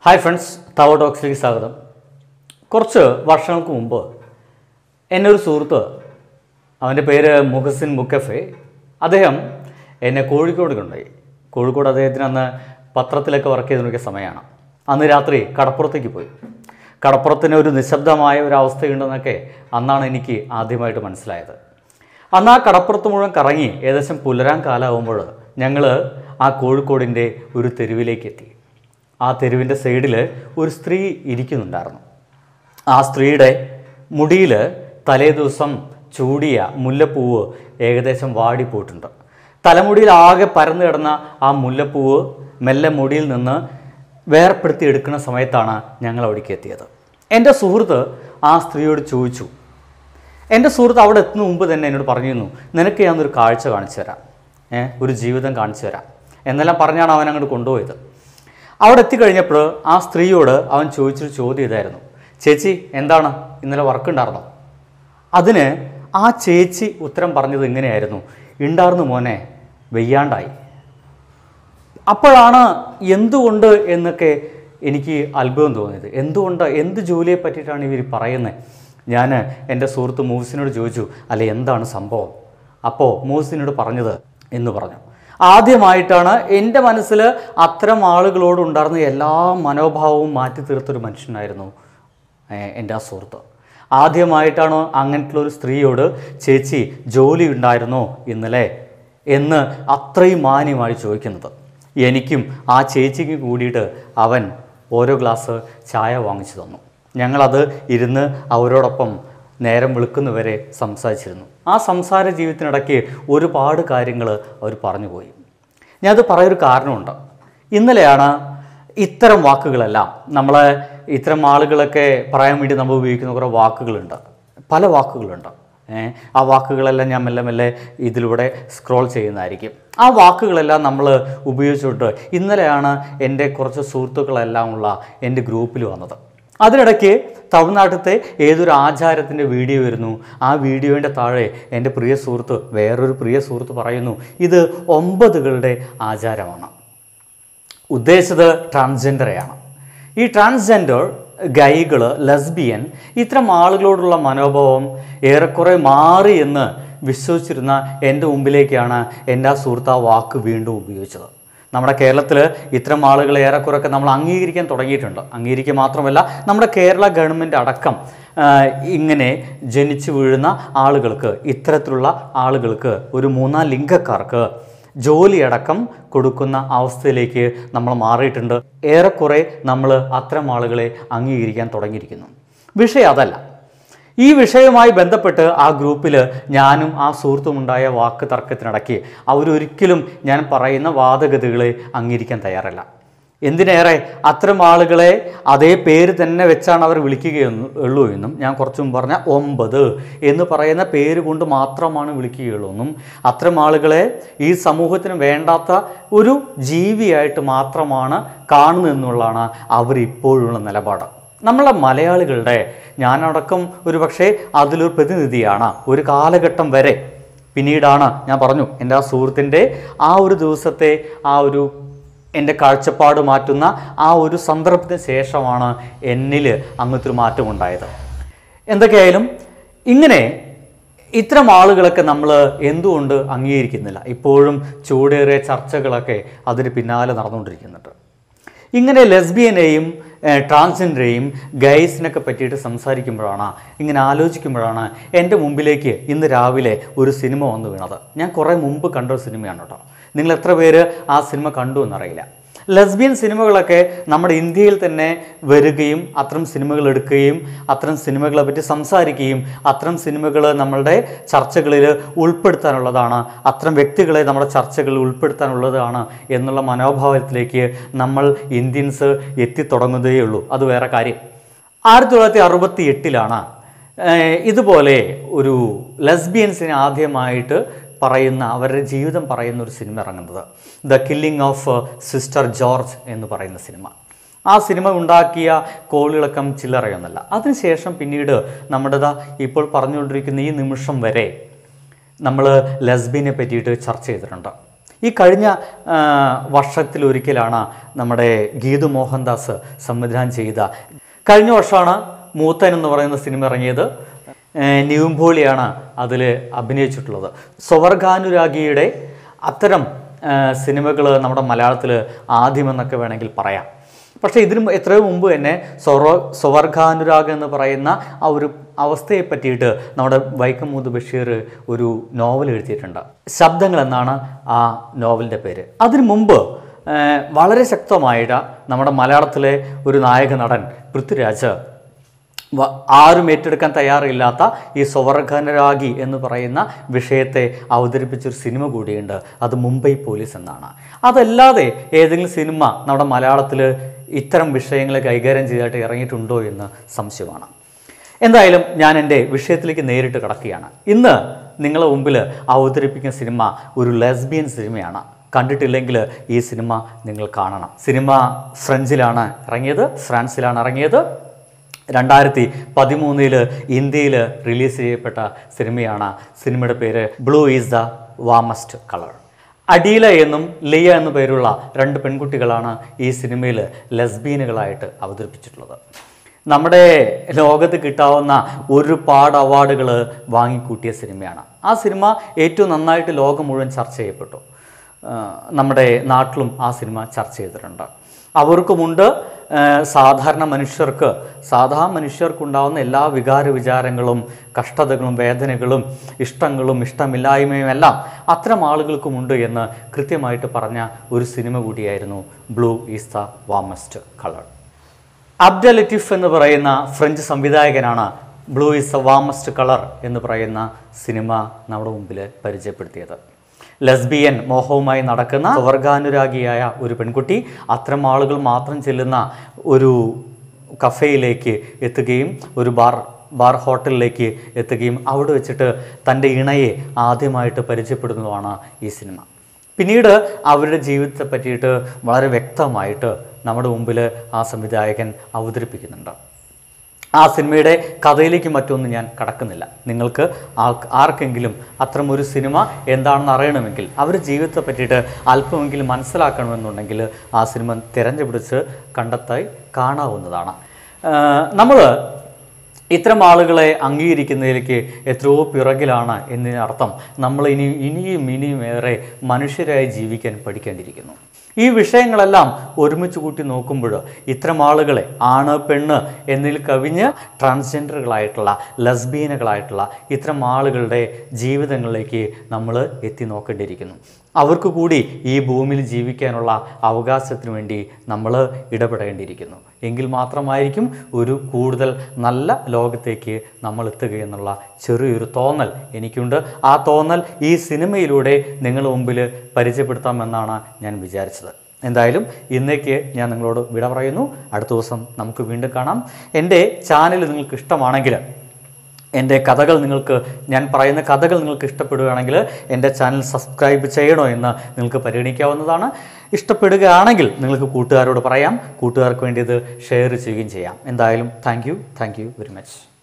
hi friends തവ ടോക്സിലേക്ക് സ്വാഗതം കുറച്ച് വർഷങ്ങൾക്ക് മുമ്പ് എൻ്റെ ഒരു സുഹൃത്ത് അവൻ്റെ പേര് മുഹസിൻ മുക്കഫെ അദ്ദേഹം എന്നെ കോഴിക്കോട് കൊണ്ടുപോയി കോഴിക്കോട് അദ്ദേഹത്തിന് അന്ന് പത്രത്തിലൊക്കെ വർക്ക് ചെയ്ത് നോക്കിയ സമയമാണ് അന്ന് രാത്രി കടപ്പുറത്തേക്ക് പോയി കടപ്പുറത്തിന് ഒരു നിശബ്ദമായ ഒരു അവസ്ഥയുണ്ടെന്നൊക്കെ അന്നാണ് എനിക്ക് ആദ്യമായിട്ട് മനസ്സിലായത് അന്ന് ആ കടപ്പുറത്ത് മുഴുവൻ കറങ്ങി ഏകദേശം പുലരാൻ കാലമാകുമ്പോൾ ഞങ്ങൾ ആ കോഴിക്കോടിൻ്റെ ഒരു തെരുവിലേക്ക് എത്തി ആ തെരുവിൻ്റെ സൈഡിൽ ഒരു സ്ത്രീ ഇരിക്കുന്നുണ്ടായിരുന്നു ആ സ്ത്രീയുടെ മുടിയിൽ തലേ ദിവസം ചൂടിയ മുല്ലപ്പൂവ് ഏകദേശം വാടിപ്പോയിട്ടുണ്ട് തലമുടിയിൽ ആകെ പരന്നു കിടന്ന ആ മുല്ലപ്പൂവ് മെല്ലെ മുടിയിൽ നിന്ന് വേർപ്പെടുത്തി എടുക്കുന്ന സമയത്താണ് ഞങ്ങൾ അവിടേക്ക് എത്തിയത് എൻ്റെ സുഹൃത്ത് ആ സ്ത്രീയോട് ചോദിച്ചു എൻ്റെ സുഹൃത്ത് അവിടെ എത്തുന്ന മുമ്പ് തന്നെ എന്നോട് പറഞ്ഞിരുന്നു നിനക്ക് ഞാനൊരു കാഴ്ച കാണിച്ചു തരാം ഏ ഒരു ജീവിതം കാണിച്ചു തരാം എന്നെല്ലാം പറഞ്ഞാണ് അവൻ അങ്ങോട്ട് കൊണ്ടുപോയത് അവിടെ എത്തിക്കഴിഞ്ഞപ്പോൾ ആ സ്ത്രീയോട് അവൻ ചോദിച്ചൊരു ചോദ്യം ഇതായിരുന്നു ചേച്ചി എന്താണ് ഇന്നലെ വർക്ക് ഉണ്ടായിരുന്നോ അതിന് ആ ചേച്ചി ഉത്തരം പറഞ്ഞത് ഇങ്ങനെയായിരുന്നു ഉണ്ടായിരുന്നു മോനെ വെയ്യാണ്ടായി അപ്പോഴാണ് എന്തുകൊണ്ട് എന്നൊക്കെ എനിക്ക് അത്ഭുതം തോന്നിയത് എന്തുകൊണ്ട് എന്ത് ജോലിയെ പറ്റിയിട്ടാണ് ഇവർ പറയുന്നത് ഞാൻ എൻ്റെ സുഹൃത്ത് മൂസിനോട് ചോദിച്ചു അല്ല എന്താണ് സംഭവം അപ്പോൾ മൂസിനോട് പറഞ്ഞത് എന്ന് പറഞ്ഞു ആദ്യമായിട്ടാണ് എൻ്റെ മനസ്സിൽ അത്തരം ആളുകളോട് ഉണ്ടായിരുന്ന എല്ലാ മനോഭാവവും മാറ്റി തീർത്തൊരു മനുഷ്യനായിരുന്നു ഏഹ്, എൻ്റെ ആ സുഹൃത്ത് ആദ്യമായിട്ടാണ് അങ്ങനത്തെ ഒരു സ്ത്രീയോട് ചേച്ചി ജോലി ഉണ്ടായിരുന്നോ ഇന്നലെ എന്ന് അത്രയും മാന്യമായി ചോദിക്കുന്നത് എനിക്കും ആ ചേച്ചിക്കും കൂടിയിട്ട് അവൻ ഓരോ ഗ്ലാസ് ചായ വാങ്ങിച്ചു തന്നു ഞങ്ങളത് ഇരുന്ന് അവരോടൊപ്പം നേരം വെളുക്കുന്നവരെ സംസാരിച്ചിരുന്നു ആ സംസാര ജീവിതത്തിനിടയ്ക്ക് ഒരുപാട് കാര്യങ്ങൾ അവർ പറഞ്ഞു പോയി ഞാനത് പറയൊരു കാരണമുണ്ട് ഇന്നലെയാണ് ഇത്തരം വാക്കുകളെല്ലാം നമ്മൾ ഇത്തരം ആളുകളൊക്കെ പറയാൻ വേണ്ടി നമ്മൾ ഉപയോഗിക്കുന്ന കുറേ വാക്കുകളുണ്ട് പല വാക്കുകളുണ്ട് ഏ, ആ വാക്കുകളെല്ലാം ഞാൻ മെല്ലെ മെല്ലെ ഇതിലൂടെ സ്ക്രോൾ ചെയ്യുന്നതായിരിക്കും ആ വാക്കുകളെല്ലാം നമ്മൾ ഉപയോഗിച്ചുകൊണ്ട് ഇന്നലെയാണ് എൻ്റെ കുറച്ച് സുഹൃത്തുക്കളെല്ലാം ഉള്ള എൻ്റെ ഗ്രൂപ്പിൽ വന്നത് അതിനിടയ്ക്ക് തമിഴ്നാട്ടിലത്തെ ഏതൊരു ആചാരത്തിൻ്റെ വീഡിയോ വരുന്നു ആ വീഡിയോൻ്റെ താഴെ എൻ്റെ പ്രിയ സുഹൃത്ത് വേറൊരു പ്രിയ സുഹൃത്ത് പറയുന്നു ഇത് ഒമ്പതുകളുടെ ആചാരമാണ് ഉദ്ദേശിച്ചത് ട്രാൻസ്ജെൻഡറെയാണ് ഈ ട്രാൻസ്ജെൻഡർ ഗൈകൾ ലെസ്ബിയൻ ഇത്തരം ആളുകളോടുള്ള മനോഭാവം ഏറെക്കുറെ മാറി എന്ന് വിശ്വസിച്ചിരുന്ന എൻ്റെ മുമ്പിലേക്കാണ് എൻ്റെ ആ സുഹൃത്ത് ആ വാക്ക് വീണ്ടും ഉപയോഗിച്ചത് നമ്മുടെ കേരളത്തിൽ ഇത്തരം ആളുകൾ ഏറെക്കുറെയൊക്കെ നമ്മൾ അംഗീകരിക്കാൻ തുടങ്ങിയിട്ടുണ്ട് അംഗീകരിക്കുക മാത്രമല്ല നമ്മുടെ കേരള ഗവൺമെൻറ് അടക്കം ആ, ഇങ്ങനെ ജനിച്ചു വീഴുന്ന ആളുകൾക്ക് ഇത്തരത്തിലുള്ള ആളുകൾക്ക് ഒരു മൂന്നാം ലിംഗക്കാർക്ക് ജോലിയടക്കം കൊടുക്കുന്ന അവസ്ഥയിലേക്ക് നമ്മൾ മാറിയിട്ടുണ്ട് ഏറെക്കുറെ നമ്മൾ അത്തരം ആളുകളെ അംഗീകരിക്കാൻ തുടങ്ങിയിരിക്കുന്നു വിഷയം അതല്ല ഈ വിഷയവുമായി ബന്ധപ്പെട്ട് ആ ഗ്രൂപ്പിൽ ഞാനും ആ സുഹൃത്തുമുണ്ടായ വാക്ക് തർക്കത്തിനിടയ്ക്ക് അവരൊരിക്കലും ഞാൻ പറയുന്ന വാദഗതികളെ അംഗീകരിക്കാൻ തയ്യാറല്ല എന്തിനേറെ അത്തരം ആളുകളെ അതേ പേര് തന്നെ വെച്ചാണ് അവർ വിളിക്കുകയെന്ന് ഉള്ളൂ എന്നും ഞാൻ കുറച്ചു മുമ്പ് പറഞ്ഞ ഒമ്പത് എന്ന് പറയുന്ന പേര് കൊണ്ട് മാത്രമാണ് വിളിക്കുകയുള്ളൂ എന്നും അത്തരം ആളുകളെ ഈ സമൂഹത്തിന് വേണ്ടാത്ത ഒരു ജീവിയായിട്ട് മാത്രമാണ് കാണുന്നതെന്നുള്ളതാണ് അവർ ഇപ്പോഴുള്ള നിലപാട് നമ്മളെ മലയാളികളുടെ ഞാനടക്കം ഒരു പക്ഷേ അതിലൊരു പ്രതിനിധിയാണ് ഒരു കാലഘട്ടം വരെ പിന്നീടാണ് ഞാൻ പറഞ്ഞു എൻ്റെ ആ സുഹൃത്തിൻ്റെ ആ ഒരു ദിവസത്തെ ആ ഒരു എൻ്റെ കാഴ്ചപ്പാട് മാറ്റുന്ന ആ ഒരു സന്ദർഭത്തിന് ശേഷമാണ് എന്നിൽ അങ്ങനത്തെ ഒരു മാറ്റമുണ്ടായത് എന്തൊക്കെയായാലും ഇങ്ങനെ ഇത്തരം ആളുകളൊക്കെ നമ്മൾ എന്തുകൊണ്ട് അംഗീകരിക്കുന്നില്ല ഇപ്പോഴും ചൂടേറിയ ചർച്ചകളൊക്കെ അതിന് പിന്നാലെ നടന്നുകൊണ്ടിരിക്കുന്നുണ്ട് ഇങ്ങനെ ലെസ്ബിയനെയും ഏഹ്, ട്രാൻസ്ജെൻഡറെയും ഗൈസിനൊക്കെ പറ്റിയിട്ട് സംസാരിക്കുമ്പോഴാണ് ഇങ്ങനെ ആലോചിക്കുമ്പോഴാണ് എൻ്റെ മുമ്പിലേക്ക് ഇന്ന് രാവിലെ ഒരു സിനിമ വന്നു വീണത് ഞാൻ കുറേ മുമ്പ് കണ്ട ഒരു സിനിമയാണ് കേട്ടോ നിങ്ങൾ എത്ര പേര് ആ സിനിമ കണ്ടു എന്നറിയില്ല ലെസ്ബിയൻ സിനിമകളൊക്കെ നമ്മുടെ ഇന്ത്യയിൽ തന്നെ വരികയും അത്തരം സിനിമകൾ എടുക്കുകയും അത്തരം സിനിമകളെ പറ്റി സംസാരിക്കുകയും അത്തരം സിനിമകൾ നമ്മളുടെ ചർച്ചകളിൽ ഉൾപ്പെടുത്താനുള്ളതാണ് അത്തരം വ്യക്തികളെ നമ്മുടെ ചർച്ചകളിൽ ഉൾപ്പെടുത്താനുള്ളതാണ് എന്നുള്ള മനോഭാവത്തിലേക്ക് നമ്മൾ ഇന്ത്യൻസ് എത്തിത്തുടങ്ങുന്നതേ ഉള്ളൂ അത് വേറെ കാര്യം ആയിരത്തി തൊള്ളായിരത്തി അറുപത്തി എട്ടിലാണ് ഇതുപോലെ ഒരു ലെസ്ബിയൻസിനെ ആദ്യമായിട്ട് പറയുന്ന അവരുടെ ജീവിതം പറയുന്ന ഒരു സിനിമ ഇറങ്ങുന്നത് the killing of sister George എന്ന് പറയുന്ന സിനിമ ആ സിനിമ ഉണ്ടാക്കിയ കോളിളക്കം ചില്ലറയൊന്നല്ല അതിനുശേഷം പിന്നീട് നമ്മുടെ ദാ ഇപ്പോൾ പറഞ്ഞുകൊണ്ടിരിക്കുന്ന ഈ നിമിഷം വരെ നമ്മൾ ലെസ്ബിനെ പറ്റിയിട്ട് ചർച്ച ചെയ്തിട്ടുണ്ട് ഈ കഴിഞ്ഞ ആ, വർഷത്തിലൊരിക്കലാണ് നമ്മുടെ ഗീതു മോഹൻദാസ് സംവിധാനം ചെയ്ത കഴിഞ്ഞ വർഷമാണ് മൂത്തൻ എന്ന് പറയുന്ന സിനിമ ഇറങ്ങിയത് ഏഹ് നിവിംപോളിയാണ് അതിൽ അഭിനയിച്ചിട്ടുള്ളത് സ്വവർഗാനുരാഗിയുടെ അത്തരം സിനിമകൾ നമ്മുടെ മലയാളത്തിൽ ആദ്യമെന്നൊക്കെ വേണമെങ്കിൽ പറയാം പക്ഷേ ഇതിന് എത്രയോ മുമ്പ് തന്നെ സ്വറ സ്വവർഗാനുരാഗ് എന്ന് പറയുന്ന ആ ഒരു അവസ്ഥയെ പറ്റിയിട്ട് നമ്മുടെ വൈക്കം മുഹമ്മദ് ബഷീർ ഒരു നോവൽ എഴുതിയിട്ടുണ്ട് ശബ്ദങ്ങൾ എന്നാണ് ആ നോവലിൻ്റെ പേര് അതിനു മുമ്പ് ഏഹ് വളരെ ശക്തമായിട്ട് നമ്മുടെ മലയാളത്തിലെ ഒരു നായക നടൻ പൃഥ്വിരാജ് വ- ആരും ഏറ്റെടുക്കാൻ തയ്യാറില്ലാത്ത ഈ സ്വവർഗനരാഗി എന്ന് പറയുന്ന വിഷയത്തെ അവതരിപ്പിച്ചൊരു സിനിമ കൂടിയുണ്ട് അത് മുംബൈ പോലീസ് എന്നാണ് അതല്ലാതെ ഏതെങ്കിലും സിനിമ നമ്മുടെ മലയാളത്തിൽ ഇത്തരം വിഷയങ്ങളെ കൈകാര്യം ചെയ്തായിട്ട് ഇറങ്ങിയിട്ടുണ്ടോ എന്ന് സംശയമാണ് എന്തായാലും ഞാൻ എൻ്റെ വിഷയത്തിലേക്ക് നേരിട്ട് കിടക്കുകയാണ് ഇന്ന് നിങ്ങളെ മുമ്പിൽ അവതരിപ്പിക്കുന്ന സിനിമ ഒരു ലെസ്ബിയൻ സിനിമയാണ് കണ്ടിട്ടില്ലെങ്കിൽ ഈ സിനിമ നിങ്ങൾ കാണണം സിനിമ ഫ്രഞ്ചിലാണ് ഇറങ്ങിയത് ഫ്രാൻസിലാണ് ഇറങ്ങിയത് രണ്ടായിരത്തി പതിമൂന്നിൽ ഇന്ത്യയിൽ റിലീസ് ചെയ്യപ്പെട്ട സിനിമയാണ് സിനിമയുടെ പേര് blue is the warmest colour Adele എന്നും ലിയ എന്നു പേരുള്ള രണ്ട് പെൺകുട്ടികളാണ് ഈ സിനിമയിൽ ലെസ്ബീനുകളായിട്ട് അവതരിപ്പിച്ചിട്ടുള്ളത് നമ്മുടെ ലോകത്ത് കിട്ടാവുന്ന ഒരുപാട് അവാർഡുകൾ വാങ്ങിക്കൂട്ടിയ സിനിമയാണ് ആ സിനിമ ഏറ്റവും നന്നായിട്ട് ലോകം മുഴുവൻ ചർച്ച ചെയ്യപ്പെട്ടു ആ, നമ്മുടെ നാട്ടിലും ആ സിനിമ ചർച്ച ചെയ്തിട്ടുണ്ട് അവർക്കുമുണ്ട് ആ, സാധാരണ മനുഷ്യർക്ക് സാധാരണ മനുഷ്യർക്കുണ്ടാവുന്ന എല്ലാ വികാര വിചാരങ്ങളും കഷ്ടതകളും വേദനകളും ഇഷ്ടങ്ങളും ഇഷ്ടമില്ലായ്മയും എല്ലാം അത്തരം ആളുകൾക്കുമുണ്ട് എന്ന് കൃത്യമായിട്ട് പറഞ്ഞ ഒരു സിനിമ കൂടിയായിരുന്നു blue is the warmest colour Abdellatif എന്ന് പറയുന്ന ഫ്രഞ്ച് സംവിധായകനാണ് blue is a warmest colour എന്ന് പറയുന്ന സിനിമ നമ്മുടെ മുമ്പിൽ പരിചയപ്പെടുത്തിയത് ലെസ്ബിയൻ മോഹവുമായി നടക്കുന്ന സ്വർഗാനുരാഗിയായ ഒരു പെൺകുട്ടി അത്തരം ആളുകൾ മാത്രം ചെല്ലുന്ന ഒരു കഫേയിലേക്ക് എത്തുകയും ഒരു ബാർ ബാർ ഹോട്ടലിലേക്ക് എത്തുകയും അവിടെ വെച്ചിട്ട് തൻ്റെ ഇണയെ ആദ്യമായിട്ട് പരിചയപ്പെടുന്നതുമാണ് ഈ സിനിമ പിന്നീട് അവരുടെ ജീവിതത്തെ പറ്റിയിട്ട് വളരെ വ്യക്തമായിട്ട് നമ്മുടെ മുമ്പിൽ ആ സംവിധായകൻ അവതരിപ്പിക്കുന്നുണ്ട് ആ സിനിമയുടെ കഥയിലേക്ക് മറ്റൊന്നും ഞാൻ കടക്കുന്നില്ല നിങ്ങൾക്ക് ആൾക്ക് ആർക്കെങ്കിലും അത്തരം ഒരു സിനിമ എന്താണെന്ന് അറിയണമെങ്കിൽ അവരുടെ ജീവിതത്തെ പറ്റിയിട്ട് അല്പമെങ്കിലും മനസ്സിലാക്കണമെന്നുണ്ടെങ്കിൽ ആ സിനിമ തിരഞ്ഞുപിടിച്ച് കണ്ടെത്തായി കാണാവുന്നതാണ് നമ്മൾ ഇത്തരം ആളുകളെ അംഗീകരിക്കുന്നതിലേക്ക് എത്രയോ പിറകിലാണ് എന്നതിനർത്ഥം നമ്മൾ ഇനി ഇനിയും ഇനിയും ഏറെ മനുഷ്യരായി ജീവിക്കാൻ പഠിക്കേണ്ടിയിരിക്കുന്നു ഈ വിഷയങ്ങളെല്ലാം ഒരുമിച്ച് കൂട്ടി നോക്കുമ്പോൾ ഇത്തരം ആളുകളെ ആണ് പെണ്ണ് എന്നതിൽ കവിഞ്ഞ് ട്രാൻസ്ജെൻഡറുകളായിട്ടുള്ള ലസ്ബീനുകളായിട്ടുള്ള ഇത്തരം ആളുകളുടെ ജീവിതങ്ങളിലേക്ക് നമ്മൾ എത്തി നോക്കേണ്ടിയിരിക്കുന്നു അവർക്ക് കൂടി ഈ ഭൂമിയിൽ ജീവിക്കാനുള്ള അവകാശത്തിന് വേണ്ടി നമ്മൾ ഇടപെടേണ്ടിയിരിക്കുന്നു എങ്കിൽ മാത്രമായിരിക്കും ഒരു കൂടുതൽ നല്ല ലോകത്തേക്ക് നമ്മൾ എത്തുകയെന്നുള്ള ചെറിയൊരു തോന്നൽ എനിക്കുണ്ട് ആ തോന്നൽ ഈ സിനിമയിലൂടെ നിങ്ങളുടെ മുമ്പിൽ പരിചയപ്പെടുത്താമെന്നാണ് ഞാൻ വിചാരിച്ചത് എന്തായാലും ഇന്നേക്ക് ഞാൻ നിങ്ങളോട് വിട പറയുന്നു അടുത്ത ദിവസം നമുക്ക് വീണ്ടും കാണാം എൻ്റെ ചാനൽ നിങ്ങൾക്ക് ഇഷ്ടമാണെങ്കിൽ എൻ്റെ കഥകൾ നിങ്ങൾക്ക് ഞാൻ പറയുന്ന കഥകൾ നിങ്ങൾക്ക് ഇഷ്ടപ്പെടുകയാണെങ്കിൽ എൻ്റെ ചാനൽ സബ്സ്ക്രൈബ് ചെയ്യണോ എന്ന് നിങ്ങൾക്ക് പരിഗണിക്കാവുന്നതാണ് ഇഷ്ടപ്പെടുകയാണെങ്കിൽ നിങ്ങൾക്ക് കൂട്ടുകാരോട് പറയാം കൂട്ടുകാർക്ക് വേണ്ടി ഇത് ഷെയർ ചെയ്യുകയും ചെയ്യാം എന്തായാലും thank you thank you very much